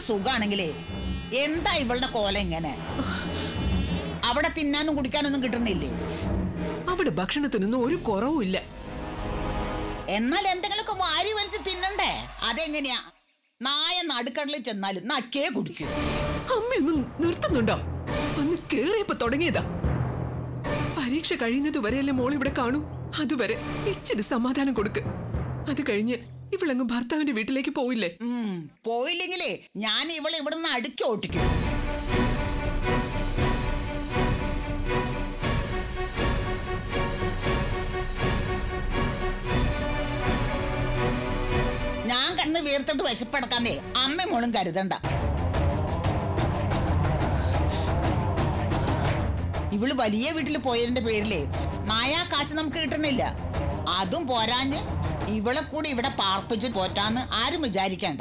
സുഖാണെങ്കിലേ എന്താ ഇവളുടെ കോല ഇങ്ങനെ അവിടെ തിന്നാനും കുടിക്കാനൊന്നും കിട്ടണില്ലേ അവിടെ ഭക്ഷണത്തിനൊന്നും ഒരു കുറവും ഇല്ല എന്നാൽ എന്തെങ്കിലുമൊക്കെ വാരി വലിച്ച് തിന്നണ്ടേ അതെങ്ങനെയാ നായ നടുക്കടലിൽ ചെന്നാലും നക്കേ കുടിക്കൂ അമ്മയൊന്നും നിർത്തുന്നുണ്ടോ വന്ന് കേറിയപ്പോ തുടങ്ങിയതാ പരീക്ഷ കഴിയുന്നത് വരെയല്ലേ മോൾ ഇവിടെ കാണൂ അതുവരെ ഇച്ചിരി സമാധാനം കൊടുക്ക് അത് കഴിഞ്ഞ് ഇവളങ്ങ് ഭർത്താവിന്റെ വീട്ടിലേക്ക് പോയില്ലേ ഉം, പോയില്ലെങ്കിലേ ഞാൻ ഇവളെ ഇവിടുന്ന് അടിച്ചോട്ടിക്കും ഞാൻ കണ്ണ് വീർത്തിട്ട് വിശപ്പടക്കാന്നേ അമ്മ മോളും കരുതണ്ട ഇവള് വലിയ വീട്ടിൽ പോയതിന്റെ പേരിലേ നായാ കാശ് നമുക്ക് കിട്ടണില്ല അതും പോരാഞ്ഞ് ഇവളെ കൂടി ഇവിടെ പാർപ്പിച്ച് പോറ്റാന്ന് ആരും വിചാരിക്കണ്ട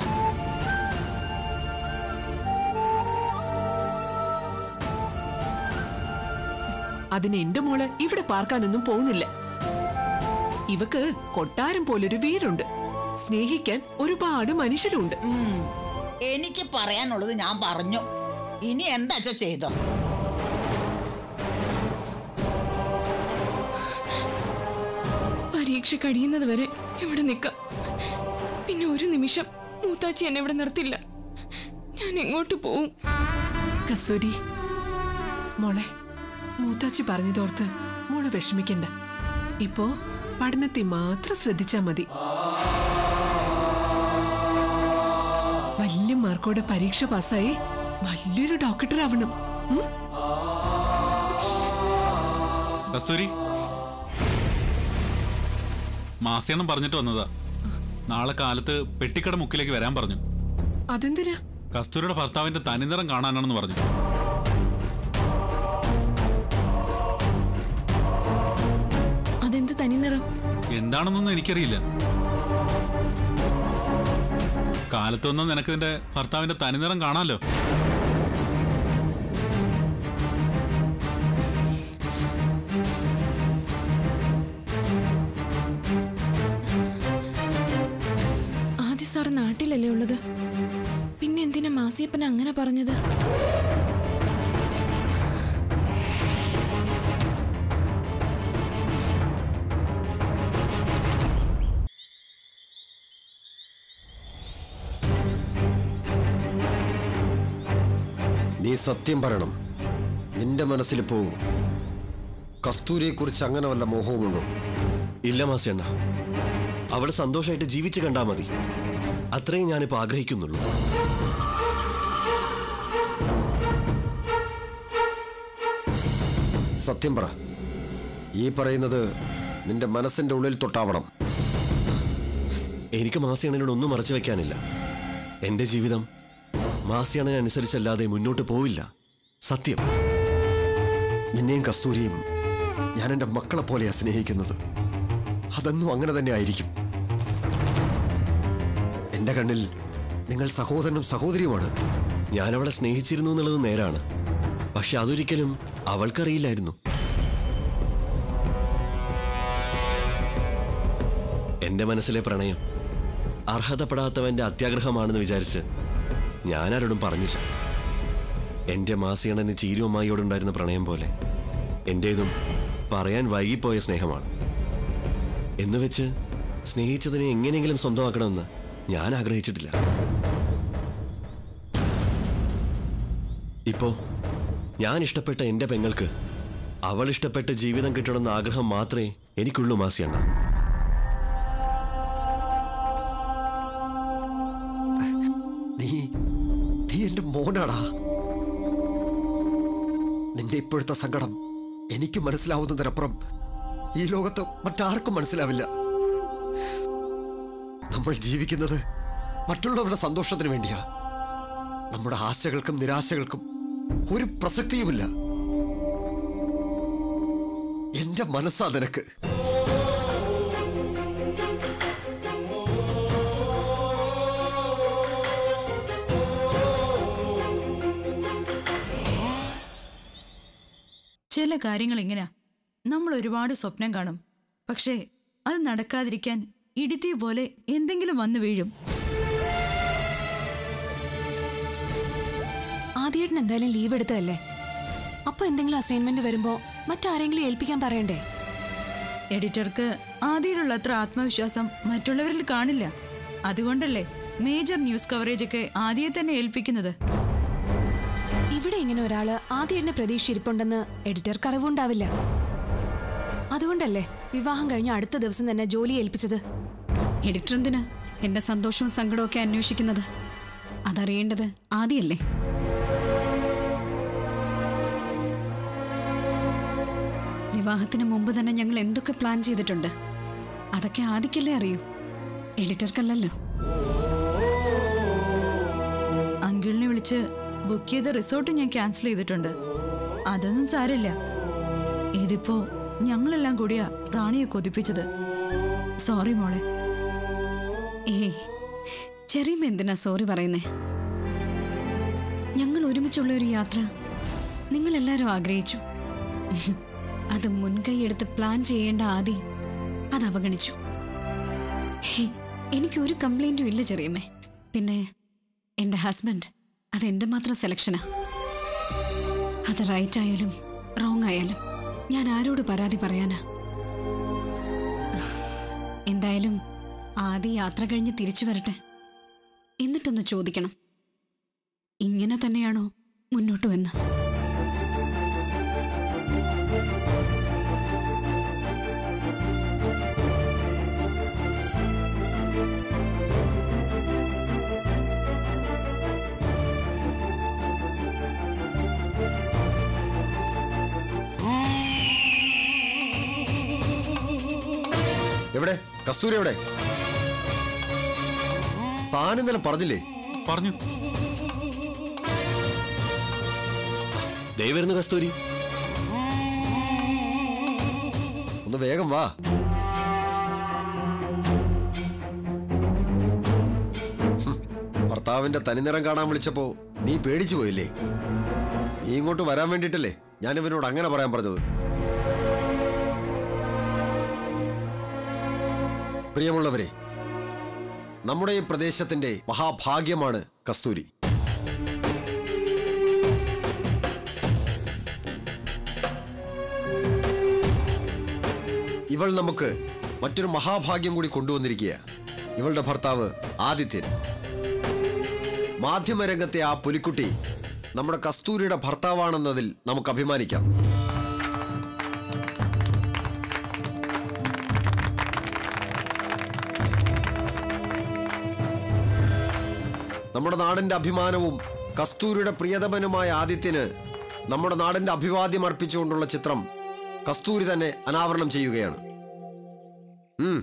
അതിന് എന്റെ മോള് ഇവിടെ പാർക്കാനൊന്നും പോകുന്നില്ല ഇവക്ക് കൊട്ടാരം പോലൊരു വീടുണ്ട് സ്നേഹിക്കാൻ ഒരുപാട് മനുഷ്യരുണ്ട് ഉം. എനിക്ക് പറയാനുള്ളത് ഞാൻ പറഞ്ഞു ഇനി എന്താ ചെയ്തോ പരീക്ഷ കഴിയുന്നത് വരെ ഇവിടെ നിൽക്കാം പിന്നെ ഒരു നിമിഷം മൂത്താച്ചി എന്നെ ഇവിടെ നിർത്തില്ല ഞാൻ എങ്ങോട്ട് പോവും കസ്തൂരി മോളെ മൂത്താച്ചി പറഞ്ഞതോർത്ത് മോള് വിഷമിക്കണ്ട ഇപ്പോ പഠനത്തെ മാത്രം ശ്രദ്ധിച്ചാ മതി വലിയ മാർക്കോടെ പരീക്ഷ പാസ്സായി വലിയൊരു ഡോക്ടർ ആവണം ഉം? കസ്തൂരി മാസിയെന്നും പറഞ്ഞിട്ട് വന്നതാ നാളെ കാലത്ത് പെട്ടിക്കട മുക്കിലേക്ക് വരാൻ പറഞ്ഞു അതെന്തിനാ കസ്തൂരിയുടെ ഭർത്താവിന്റെ തനിനിറം കാണാനാണെന്ന് പറഞ്ഞു അതെന്ത് തനി നിറം എന്താണെന്നൊന്നും എനിക്കറിയില്ല കാലത്തൊന്നും നിനക്ക് നിന്റെ ഭർത്താവിന്റെ തനിനിറം കാണാമല്ലോ ആദ്യ സാർ നാട്ടിലല്ലേ ഉള്ളത് പിന്നെ എന്തിനാ മാസിയപ്പൻ അങ്ങനെ പറഞ്ഞത് നീ സത്യം പറയണം നിന്റെ മനസ്സിലിപ്പോ കസ്തൂരിയെ കുറിച്ച് അങ്ങനെ വല്ല മോഹവുമുണ്ടോ ഇല്ല മാസിയണ്ണ അവള് സന്തോഷമായിട്ട് ജീവിച്ചു കണ്ടാ മതി അത്രയും ഞാനിപ്പോ ആഗ്രഹിക്കുന്നുള്ളൂ സത്യം പറ ഈ പറയുന്നത് നിന്റെ മനസ്സിന്റെ ഉള്ളിൽ തൊട്ടാവണം എനിക്ക് മാസിയണ്ണനോട് ഒന്നും മറച്ചു വെക്കാനില്ല എന്റെ ജീവിതം മാസിയണ്ണനുസരിച്ചല്ലാതെ മുന്നോട്ട് പോവില്ല സത്യം നിന്നെയും കസ്തൂരിയും ഞാൻ എൻ്റെ മക്കളെ പോലെയാ സ്നേഹിക്കുന്നത് അതെന്നും അങ്ങനെ തന്നെ ആയിരിക്കും എൻ്റെ കണ്ണിൽ നിങ്ങൾ സഹോദരനും സഹോദരിയുമാണ് ഞാൻ അവളെ സ്നേഹിച്ചിരുന്നു എന്നുള്ളത് നേരാണ് പക്ഷെ അതൊരിക്കലും അവൾക്കറിയില്ലായിരുന്നു എന്റെ മനസ്സിലെ പ്രണയം അർഹതപ്പെടാത്തവന്റെ അത്യാഗ്രഹമാണെന്ന് വിചാരിച്ച് ഞാനാരോടും പറഞ്ഞില്ല എന്റെ മാസിയണ്ണന് ചീരുവമ്മായിയോടുണ്ടായിരുന്ന പ്രണയം പോലെ എന്റേതും പറയാൻ വൈകിപ്പോയ സ്നേഹമാണ് എന്നുവെച്ച് സ്നേഹിച്ചതിനെ എങ്ങനെയെങ്കിലും സ്വന്തമാക്കണമെന്ന് ഞാൻ ആഗ്രഹിച്ചിട്ടില്ല ഇപ്പോ ഞാൻ ഇഷ്ടപ്പെട്ട എന്റെ പെങ്ങൾക്ക് അവൾ ഇഷ്ടപ്പെട്ട ജീവിതം കിട്ടണമെന്ന ആഗ്രഹം മാത്രമേ എനിക്കുള്ളൂ മാസിയണ്ണ നീ നീ എൻ്റെ മോനാടാ നിന്റെ ഇപ്പോഴത്തെ സങ്കടം എനിക്ക് മനസ്സിലാവുന്നതിനപ്പുറം ഈ ലോകത്ത് മറ്റാർക്കും മനസ്സിലാവില്ല നമ്മൾ ജീവിക്കുന്നത് മറ്റുള്ളവരുടെ സന്തോഷത്തിന് വേണ്ടിയാ നമ്മുടെ ആശകൾക്കും നിരാശകൾക്കും ഒരു പ്രസക്തിയുമില്ല എന്റെ മനസ്സാ നിനക്ക് ചില കാര്യങ്ങൾ ഇങ്ങനെ നമ്മൾ ഒരുപാട് സ്വപ്നം കാണും പക്ഷേ അത് നടക്കാതിരിക്കാൻ ഇടുത്തിയ പോലെ എന്തെങ്കിലും വന്നു വീഴും ആദ്യേട്ടൻ എന്തായാലും ലീവ് എടുത്തതല്ലേ അപ്പൊ എന്തെങ്കിലും അസൈൻമെന്റ് വരുമ്പോ മറ്റാരെങ്കിലും ഏൽപ്പിക്കാൻ പറയണ്ടേ എഡിറ്റർക്ക് ആദ്യയിലുള്ള അത്ര ആത്മവിശ്വാസം മറ്റുള്ളവരിൽ കാണില്ല അതുകൊണ്ടല്ലേ മേജർ ന്യൂസ് കവറേജ് ഒക്കെ ആദ്യം തന്നെ ഏൽപ്പിക്കുന്നത് ഇവിടെ ഇങ്ങനെ ഒരാള് ആദ്യേട്ടനെ പ്രതീക്ഷ ഇരിപ്പുണ്ടെന്ന് എഡിറ്റർക്ക് അറിവുണ്ടാവില്ല അതുകൊണ്ടല്ലേ വിവാഹം കഴിഞ്ഞ അടുത്ത ദിവസം തന്നെ ജോലി ഏൽപ്പിച്ചത് എഡിറ്റർ എന്തിനാ എന്റെ സന്തോഷവും സങ്കടവും ഒക്കെ അന്വേഷിക്കുന്നത് അതറിയേണ്ടത് ആദ്യല്ലേ വിവാഹത്തിന് മുമ്പ് തന്നെ ഞങ്ങൾ എന്തൊക്കെ പ്ലാൻ ചെയ്തിട്ടുണ്ട് അതൊക്കെ ആദിക്കല്ലേ അറിയൂ എഡിറ്റർക്കല്ലല്ലോ അങ്കിളിനെ വിളിച്ച് ബുക്ക് ചെയ്ത റിസോർട്ട് ഞാൻ ക്യാൻസൽ ചെയ്തിട്ടുണ്ട് അതൊന്നും സാരമില്ല ഇതിപ്പോ ഞങ്ങളെല്ലാം കൂടിയാ റാണിയെ കൊതിപ്പിച്ചത് സോറി മോളെ ഏയ് ചെറിയമ്മ എന്തിനാ സോറി പറയുന്നേ ഞങ്ങൾ ഒരുമിച്ചുള്ള ഒരു യാത്ര നിങ്ങൾ എല്ലാവരും ആഗ്രഹിച്ചു അത് മുൻകൈ എടുത്ത് പ്ലാൻ ചെയ്യേണ്ട ആദി അത് അവഗണിച്ചു ഹേ, എനിക്ക് ഒരു കംപ്ലൈന്റും ഇല്ല ചെറിയമ്മേ പിന്നെ എന്റെ ഹസ്ബൻഡ് അത് എന്റെ മാത്രം സെലക്ഷനാ അത് റൈറ്റ് ആയാലും റോങ് ആയാലും ഞാൻ ആരോട് പരാതി പറയാനാ എന്തായാലും ആദ്യ യാത്ര കഴിഞ്ഞ് തിരിച്ചു വരട്ടെ എന്നിട്ടൊന്ന് ചോദിക്കണം ഇങ്ങനെ തന്നെയാണോ മുന്നോട്ട് എന്ന് എവിടെ കസ്തൂരി എവിടെ താൻ ഇന്നലെ പറഞ്ഞില്ലേ പറഞ്ഞു ദേ വരുന്നു കസ്തൂരി ഒന്ന് വേഗം വാ ഹും, ഭർത്താവിന്റെ തനിനിറം കാണാൻ വിളിച്ചപ്പോ നീ പേടിച്ചു പോയില്ലേ നീ ഇങ്ങോട്ട് വരാൻ വേണ്ടിട്ടല്ലേ ഞാൻ ഇവനോട് അങ്ങനെ പറയാൻ പറഞ്ഞത് പ്രിയമുള്ളവരെ നമ്മുടെ ഈ പ്രദേശത്തിന്റെ മഹാഭാഗ്യമാണ് കസ്തൂരി ഇവൾ നമുക്ക് മറ്റൊരു മഹാഭാഗ്യം കൂടി കൊണ്ടുവന്നിരിക്കുക ഇവളുടെ ഭർത്താവ് ആദിത്യൻ മാധ്യമരംഗത്തെ ആ പുലിക്കുട്ടി നമ്മുടെ കസ്തൂരിയുടെ ഭർത്താവാണെന്നതിൽ നമുക്ക് അഭിമാനിക്കാം നമ്മുടെ നാടിന്റെ അഭിമാനവും കസ്തൂരിയുടെ പ്രിയതമനുമായ ആദിത്യന് നമ്മുടെ നാടിന്റെ അഭിവാദ്യം അർപ്പിച്ചുകൊണ്ടുള്ള ചിത്രം കസ്തൂരി തന്നെ അനാവരണം ചെയ്യുകയാണ് ഉം.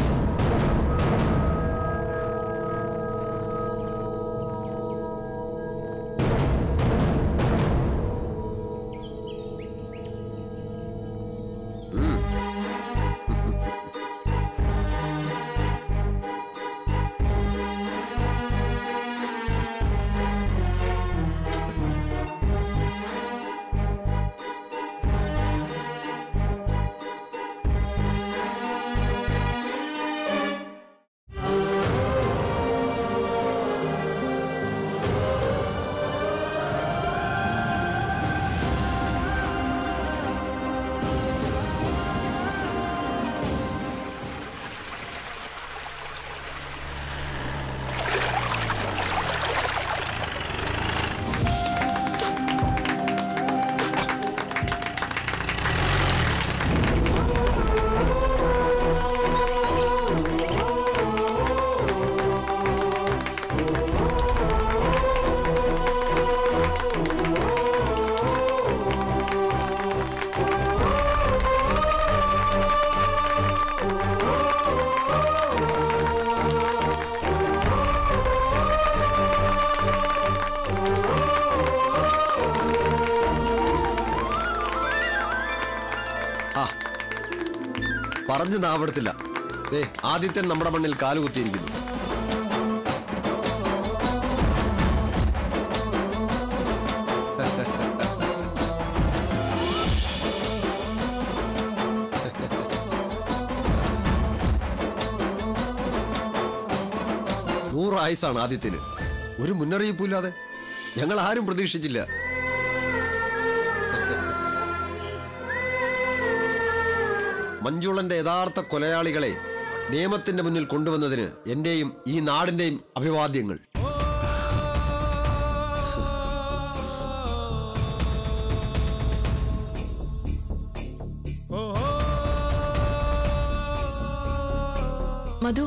ആ പറഞ്ഞു നാവെടുത്തില്ല ഏ ആദിത്യൻ നമ്മുടെ മണ്ണിൽ കാലുകുത്തിയിരിക്കുന്നു നൂറ് ആയുസാണ് ആദിത്യന് ഒരു മുന്നറിയിപ്പില്ലാതെ ഞങ്ങൾ ആരും പ്രതീക്ഷിച്ചില്ല മഞ്ജുളന്റെ യഥാർത്ഥ കൊലയാളികളെ നിയമത്തിന്റെ മുന്നിൽ കൊണ്ടുവന്നതിന് എന്റെയും ഈ നാടിന്റെയും അഭിവാദ്യങ്ങൾ മധു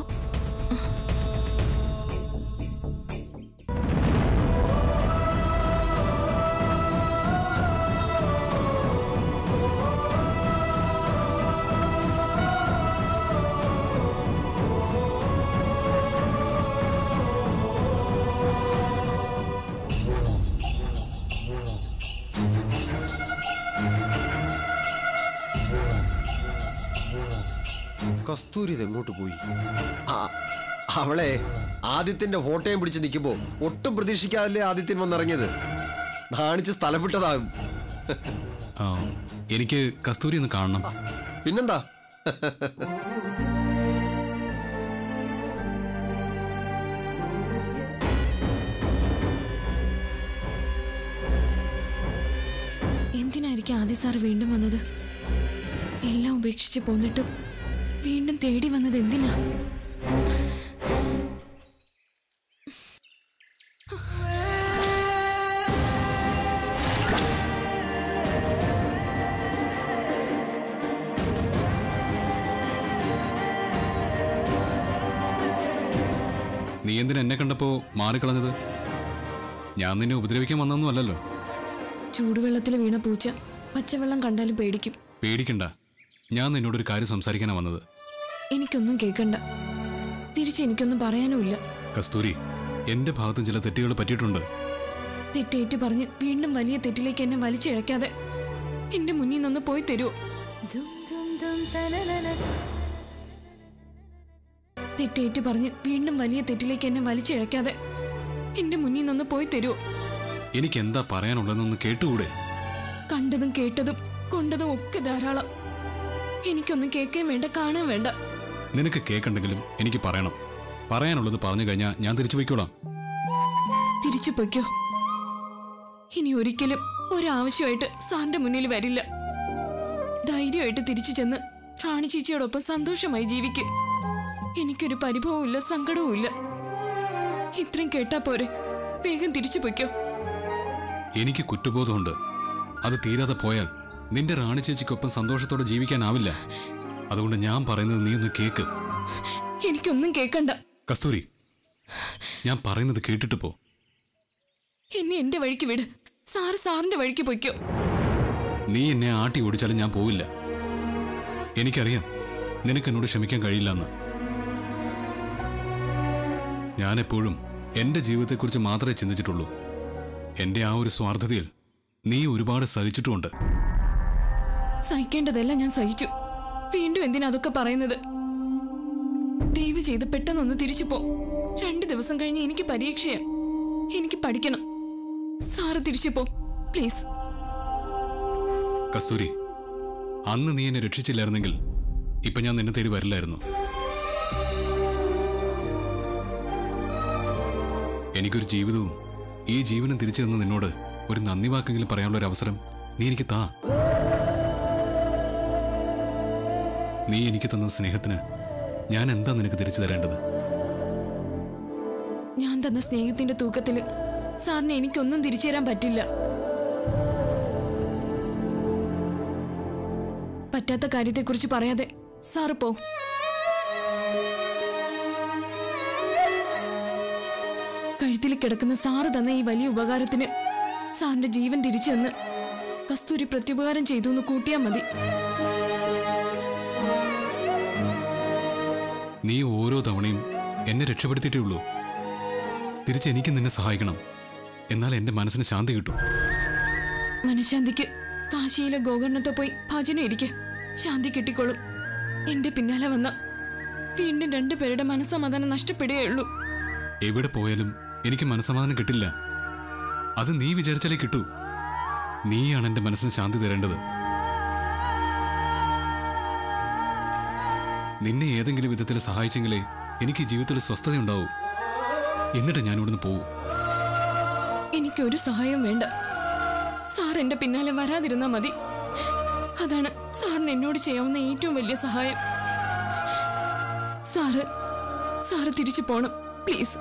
കസ്തൂരി ഇത് എങ്ങോട്ട് പോയി ആ അവളെ ആദിത്യന്റെ ഫോട്ടോയും പിടിച്ച് നിൽക്കുമ്പോ ഒട്ടും പ്രതീക്ഷിക്കാതല്ലേ ആദിത്യൻ വന്നിറങ്ങിയത് നാണിച്ച് സ്ഥലം വിട്ടതാകും ആ, എനിക്ക് കസ്തൂരി ഒന്ന് കാണണം പിന്നെന്താ എന്തിനായിരിക്കും ആദ്യ സാർ വീണ്ടും വന്നത് എല്ലാം ഉപേക്ഷിച്ച് പോന്നിട്ടും വീണ്ടും തേടി വന്നത് എന്തിനാ നീ എന്തിനാ എന്നെ കണ്ടപ്പോ മാറിക്കളഞ്ഞത് ഞാൻ നിന്നെ ഉപദ്രവിക്കാൻ വന്നൊന്നും അല്ലല്ലോ ചൂടുവെള്ളത്തിൽ വീണ പൂച്ച പച്ചവെള്ളം കണ്ടാലും പേടിക്കും പേടിക്കണ്ട ഞാൻ നിന്നോടൊരു കാര്യം സംസാരിക്കാനാ വന്നത് എനിക്കൊന്നും കേൾക്കണ്ട തിരിച്ച് എനിക്കൊന്നും പറയാനുമില്ല കസ്തൂരി എന്റെ ഭാഗത്തും ചില തെറ്റുകൾ പറ്റിയിട്ടുണ്ട് തെറ്റേറ്റ് പറഞ്ഞ് വീണ്ടും വലിയ തെറ്റിലേക്ക് എന്നെ വലിച്ചിഴക്കാതെ എന്റെ മുന്നിൽ നിന്ന് പോയി തരുമോ തെറ്റേറ്റ് പറഞ്ഞ് വീണ്ടും വലിയ തെറ്റിലേക്ക് എന്നെ വലിച്ചിഴക്കാതെ എന്റെ മുന്നിൽ നിന്ന് പോയി തരുമോ എനിക്ക് എന്താ പറയാനുള്ളതെന്നൊന്ന് കേട്ടുകൂടെ കണ്ടതും കേട്ടതും കൊണ്ടതും ഒക്കെ ധാരാളം എനിക്കൊന്നും കേൾക്കാൻ വേണ്ട കാണാൻ വേണ്ട നിനക്ക് കേൾക്കണ്ടെങ്കിലും എനിക്ക് പറയണം പറയാനുള്ളത് പറഞ്ഞു കഴിഞ്ഞാൽ ഞാൻ തിരിച്ചു വയ്ക്കോളാം തിരിച്ചു പൊയ്ക്കോ ഇനി ഒരിക്കലും ഒരാവശ്യമായിട്ട് സാറിന്റെ മുന്നിൽ വരില്ല ധൈര്യമായിട്ട് തിരിച്ചു ചെന്ന് റാണി ചേച്ചിയോടൊപ്പം സന്തോഷമായി ജീവിക്കും എനിക്കൊരു പരിഭവവും ഇല്ല സങ്കടവും ഇല്ല ഇത്രയും കേട്ടാ പോരെ വേഗം തിരിച്ചു പൊയ്ക്കോ എനിക്ക് കുറ്റബോധമുണ്ട് അത് തീരാതെ പോയാൽ നിന്റെ റാണി ചേച്ചിക്കൊപ്പം സന്തോഷത്തോടെ ജീവിക്കാനാവില്ല അതുകൊണ്ട് ഞാൻ പറയുന്നത് നീ ഒന്ന് കേക്ക് എനിക്കൊന്നും കേൾക്കണ്ട കസ്തൂരി ഞാൻ പറയുന്നത് കേട്ടിട്ട് പോ എന്നെ എന്റെ വഴിക്ക് വിട് സാറ് സാറിന്റെ വഴിക്ക് പൊയ്ക്കോ നീ എന്നെ ആട്ടി ഓടിച്ചാലും ഞാൻ പോവില്ല എനിക്കറിയാം നിനക്ക് എന്നോട് ക്ഷമിക്കാൻ കഴിയില്ലെന്ന് ഞാൻ എപ്പോഴും എന്റെ ജീവിതത്തെക്കുറിച്ച് മാത്രമേ ചിന്തിച്ചിട്ടുള്ളൂ എന്റെ ആ ഒരു സ്വാർത്ഥതയിൽ നീ ഒരുപാട് സഹിച്ചിട്ടുമുണ്ട് സഹിക്കേണ്ടതെല്ലാം ഞാൻ സഹിച്ചു വീണ്ടും എന്തിനാ അതൊക്കെ പറയുന്നത് ദയവ് ചെയ്ത് പെട്ടെന്നൊന്ന് തിരിച്ചു പോ രണ്ടു ദിവസം കഴിഞ്ഞ് എനിക്ക് പരീക്ഷയാ എനിക്ക് പഠിക്കണം സാറ് തിരിച്ചു പോ പ്ലീസ് കസ്തൂരി അന്ന് നീ എന്നെ രക്ഷിച്ചില്ലായിരുന്നെങ്കിൽ ഇപ്പൊ ഞാൻ നിന്നെ തേടി വരില്ലായിരുന്നു എനിക്കൊരു ജീവിതവും ഈ ജീവനും തിരിച്ചു തന്ന നിന്നോട് ഒരു നന്ദി വാക്കെങ്കിലും പറയാനുള്ള ഒരു അവസരം നീ എനിക്ക് താ നീ എനിക്ക് തന്ന സ്നേഹത്തിന് ഞാൻ എന്താ നിനക്ക് തിരിച്ചു തരേണ്ടത് ഞാൻ തന്ന സ്നേഹത്തിന്റെ തൂക്കത്തില് സാറിന് എനിക്കൊന്നും തിരിച്ചു തരാൻ പറ്റില്ല പറ്റാത്ത കാര്യത്തെക്കുറിച്ച് പറയാതെ സാറ് പോ കഴുത്തിൽ കിടക്കുന്ന സാറ് തന്ന ഈ വലിയ ഉപകാരത്തിന് സാറിന്റെ ജീവൻ തിരിച്ചു തന്ന് കസ്തൂരി പ്രത്യുപകാരം ചെയ്തു എന്ന് കൂട്ടിയാ മതി നീ ഓരോ തവണയും എന്നെ രക്ഷപ്പെടുത്തിയിട്ടേ ഉള്ളൂ തിരിച്ച് എനിക്ക് നിന്നെ സഹായിക്കണം എന്നാൽ എന്റെ മനസ്സിന് ശാന്തി കിട്ടും മനഃശാന്തിക്ക് കാശിയിലെ ഗോകർണത്തെ പോയി ഭജനം ഇരിക്കെ ശാന്തി കിട്ടിക്കോളും എന്റെ പിന്നാലെ വന്ന വീണ്ടും രണ്ടുപേരുടെ മനസ്സമാധാനം നഷ്ടപ്പെടുകയുള്ളൂ എവിടെ പോയാലും എനിക്ക് മനസ്സമാധാനം കിട്ടില്ല അത് നീ വിചാരിച്ചാലേ കിട്ടൂ നീയാണ് എന്റെ മനസ്സിന് ശാന്തി തരേണ്ടത് നിന്നെ ഏതെങ്കിലും വിധത്തിൽ സഹായിച്ചെങ്കിലേ എനിക്ക് ഈ ജീവിതത്തിൽ സ്വസ്ഥത ഉണ്ടാവൂ എന്നിട്ട് ഞാൻ ഇവിടുന്ന് പോവൂ എനിക്കൊരു സഹായം വേണ്ട സാർ എന്റെ പിന്നാലെ വരാതിരുന്നാ മതി അതാണ് സാറിന് എന്നോട് ചെയ്യാവുന്ന ഏറ്റവും വലിയ സഹായം സാറ് സാറ് തിരിച്ചു പോണം പ്ലീസ്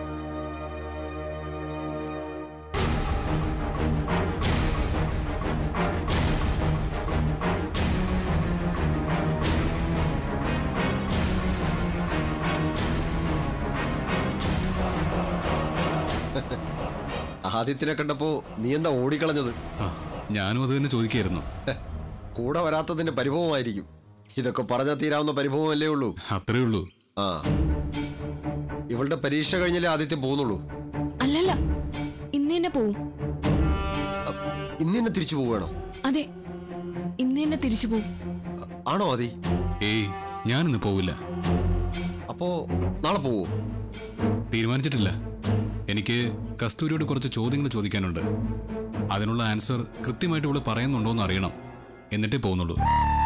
ആദിത്യനെ കണ്ടപ്പോ നീ എന്താ ഓടിക്കളഞ്ഞത് ആ ഞാനും അത് തന്നെ ചോദിക്കായിരുന്നു ഹെ, കൂടെ വരാത്തതിന്റെ പരിഭവമായിരിക്കും ഇതൊക്കെ പറഞ്ഞാൽ തീരാവുന്ന പരിഭവമല്ലേ ഉള്ളൂ അത്രേ ഉള്ളൂ ആ ഇവളുടെ പരീക്ഷ കഴിഞ്ഞാലേ ആദിത്യം പോകുന്നുള്ളൂ അല്ലല്ല ഇന്ന് തന്നെ പോവും ഇന്ന് തന്നെ തിരിച്ചു പോവുകയാണോ അതെ ഇന്ന് തന്നെ തിരിച്ചു പോവും ആണോ ആദി ഏയ് ഞാനിന്ന് പോവില്ല അപ്പോ നാളെ പോവോ തീരുമാനിച്ചിട്ടില്ല എനിക്ക് കസ്തൂരിയോട് കുറച്ച് ചോദ്യങ്ങൾ ചോദിക്കാനുണ്ട് അതിനുള്ള ആൻസർ കൃത്യമായിട്ട് ഇവിടെ പറയുന്നുണ്ടോ എന്ന് അറിയണം എന്നിട്ടേ പോകുന്നുള്ളൂ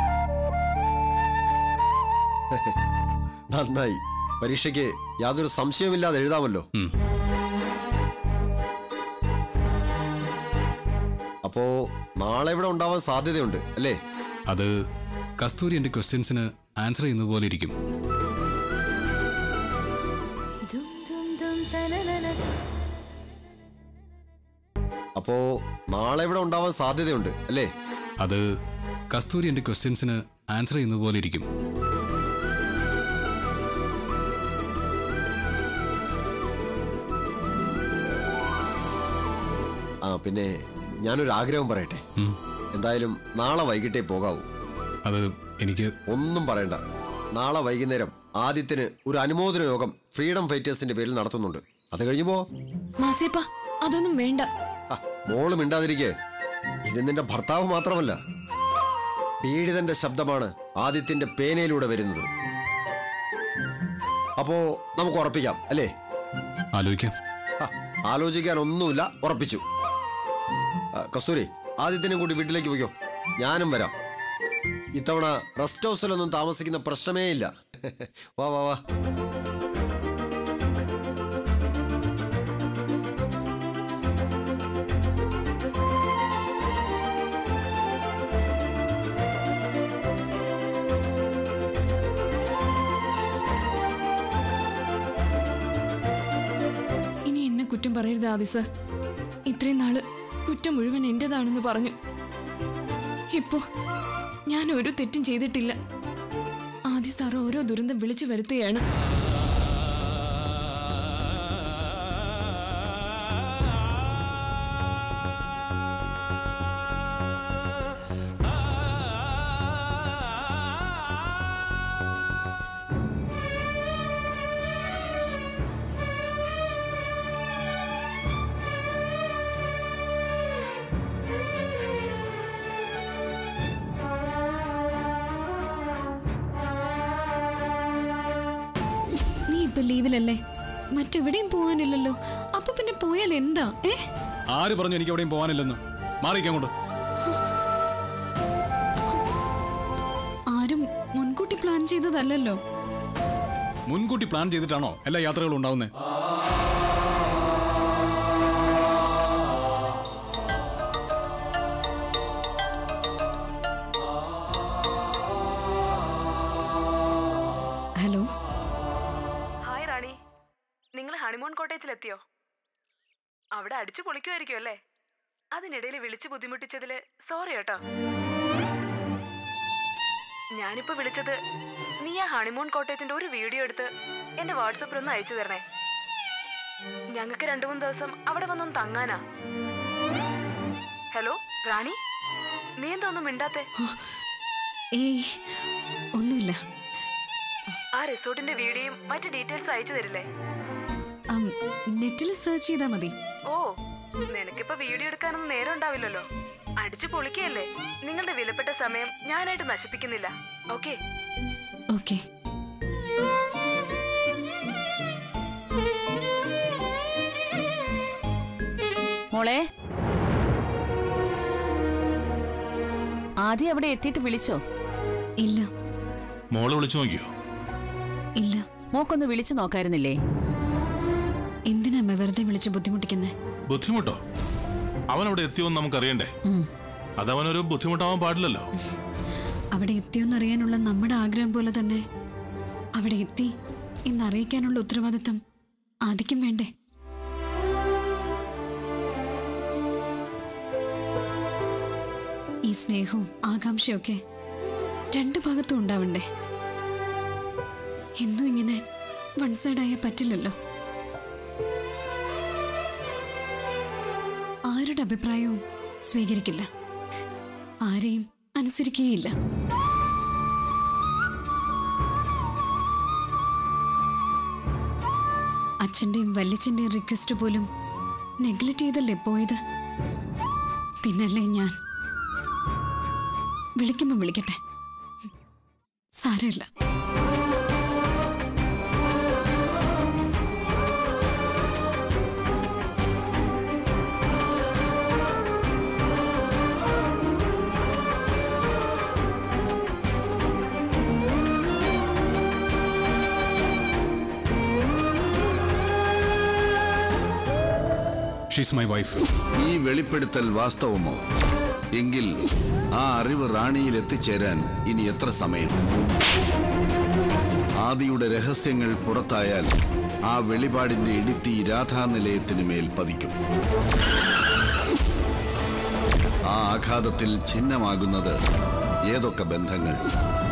നന്നായി പരീക്ഷയ്ക്ക് യാതൊരു സംശയമില്ലാതെ എഴുതാമല്ലോ ഉം. അപ്പോ നാളെ ഇവിടെ ഉണ്ടാവാൻ സാധ്യതയുണ്ട് അല്ലേ അത് കസ്തൂരി എൻ്റെ ക്വസ്റ്റ്യൻസിന് ആൻസർ ചെയ്യുന്നത് പോലെ ഇരിക്കും അപ്പോ നാളെ ഇവിടെ ഉണ്ടാവാൻ സാധ്യതയുണ്ട് അല്ലേ അത് കസ്തൂരി എൻ്റെ ക്വസ്റ്റ്യൻസിന് ആൻസർ ചെയ്യുന്നത് പോലെ ഇരിക്കും ആ പിന്നെ ഞാനൊരു ആഗ്രഹം പറയട്ടെ ഉം. എന്തായാലും നാളെ വൈകിട്ടേ പോകാവൂ അത് എനിക്ക് ഒന്നും പറയണ്ട നാളെ വൈകുന്നേരം ആദിത്യന് ഒരു അനുമോദന യോഗം ഫ്രീഡം ഫൈറ്റേഴ്സിന്റെ പേരിൽ നടത്തുന്നുണ്ട് അത് കഴിഞ്ഞുപോ മാസിയപ്പ അതൊന്നും വേണ്ട മോള് മിണ്ടാതിരിക്കെ ഇത് നിന്റെ ഭർത്താവ് മാത്രമല്ല പീഡിതന്റെ ശബ്ദമാണ് ആദിത്യന്റെ പേനയിലൂടെ വരുന്നത് അപ്പോ നമുക്ക് ഉറപ്പിക്കാം അല്ലേ ആലോചിക്കാം ഹ, ആലോചിക്കാൻ ഒന്നുമില്ല ഉറപ്പിച്ചു ആ, കസ്തൂരി ആദിത്യനും കൂടി വീട്ടിലേക്ക് പോയിക്കോ ഞാനും വരാം ഇത്തവണ റെസ്റ്റ് ഹൗസിലൊന്നും താമസിക്കുന്ന പ്രശ്നമേ ഇല്ല വാ വാ വാ ഇനി എന്നെ കുറ്റം പറയരുത് ആദി സർ ഇത്രയും നാള് കുറ്റം മുഴുവൻ എന്റേതാണെന്ന് പറഞ്ഞു ഇപ്പോ ഞാൻ ഒരു തെറ്റും ചെയ്തിട്ടില്ല ആദി സാർ ഓരോ ദുരന്തം വിളിച്ചു വരുത്തുകയാണ് നീ ഇപ്പൊ ലീവിലല്ലേ മറ്റെവിടെയും പോവാനില്ലല്ലോ അപ്പൊ പിന്നെ പോയാൽ എന്താ ഏ ആര് പറഞ്ഞു എനിക്ക് എവിടെയും പോകാനില്ലെന്ന് മാറിയിക്കാൻ കൊണ്ട് ആരും മുൻകൂട്ടി പ്ലാൻ ചെയ്തതല്ലല്ലോ മുൻകൂട്ടി പ്ലാൻ ചെയ്തിട്ടാണോ എല്ലാ യാത്രകളും ഉണ്ടാവുന്നത് ഹലോ ഹായ് റാണി നിങ്ങൾ ഹണിമൂൺ കോട്ടേജിലെത്തിയോ അവിടെ അടിച്ചു പൊളിക്കുമായിരിക്കും അല്ലേ അതിനിടയിൽ വിളിച്ചു ബുദ്ധിമുട്ടിച്ചതില് സോറി കേട്ടോ ഞാനിപ്പോ വിളിച്ചത് നീ ആ ഹണിമൂൺ കോട്ടേജിന്റെ ഒരു വീഡിയോ എടുത്ത് എന്റെ വാട്സപ്പിൽ ഒന്ന് അയച്ചു തരണേ ഞങ്ങൾക്ക് രണ്ടു മൂന്ന് ദിവസം അവിടെ വന്നൊന്ന് തങ്ങാനാ ഹലോ റാണി നീ എന്താ ഒന്നും മിണ്ടാത്തെ ഏയ് ഒന്നുമില്ല ആ റിസോർട്ടിന്റെ വീഡിയോയും മറ്റു ഡീറ്റെയിൽസ് അയച്ചു തരില്ലേ നെറ്റിൽ സെർച്ച് ചെയ്താൽ മതി ഓ നിനക്കിപ്പോ വീഡിയോ എടുക്കാനൊന്നും നേരം ഉണ്ടാവില്ലല്ലോ അടിച്ചു പൊളിക്കയല്ലേ നിങ്ങളുടെ വിലപ്പെട്ട സമയം ഞാനായിട്ട് നശിപ്പിക്കുന്നില്ല ഓക്കെ ഓക്കെ മോളെ ആദ്യം അവിടെ എത്തിയിട്ട് വിളിച്ചോ ഇല്ല മോളെ വിളിച്ചു നോക്കിയോ ഇല്ല മോക്കൊന്ന് വിളിച്ചു നോക്കായിരുന്നില്ലേ എന്തിനാ അമ്മ വെറുതെ വിളിച്ച് ബുദ്ധിമുട്ടിക്കുന്നേ ബുദ്ധിമുട്ടോ അവൻ അവിടെ എത്തിയോന്ന് നമുക്കറിയണ്ടേ അതവനൊരു ബുദ്ധിമുട്ടാവാൻ പാടില്ലല്ലോ അവിടെ എത്തിയോന്നറിയാനുള്ള നമ്മുടെ ആഗ്രഹം പോലെ തന്നെ അവിടെ എത്തി എന്നറിയിക്കാനുള്ള ഉത്തരവാദിത്തം ആദിക്കും വേണ്ടേ ഈ സ്നേഹവും ആകാംക്ഷയൊക്കെ രണ്ടു ഭാഗത്തും ഉണ്ടാവണ്ടേ എന്നും ഇങ്ങനെ വൺ സൈഡായ പറ്റില്ലല്ലോ ആരുടെ അഭിപ്രായവും സ്വീകരിക്കില്ല ആരെയും അനുസരിക്കുകയില്ല അച്ഛന്റെയും വല്യച്ഛന്റെയും റിക്വസ്റ്റ് പോലും നെഗ്ലക്ട് ചെയ്തല്ലേ പോയത് പിന്നല്ലേ ഞാൻ വിളിക്കുമ്പോ വിളിക്കട്ടെ സാരമില്ല ഷീസ് മൈ വൈഫ് ഈ വെളിപ്പെടുത്തൽ വാസ്തവമോ എങ്കിൽ ആ അറിവ് റാണിയിൽ എത്തിച്ചേരാൻ ഇനി എത്ര സമയം ആദിയുടെ രഹസ്യങ്ങൾ പുറത്തായാൽ ആ വെളിപാടിന്റെ ഇടിത്തി രാധാനിലയത്തിന് മേൽ പതിക്കും ആ ആഘാതത്തിൽ ഛിന്നമാകുന്നത് ഏതൊക്കെ ബന്ധങ്ങൾ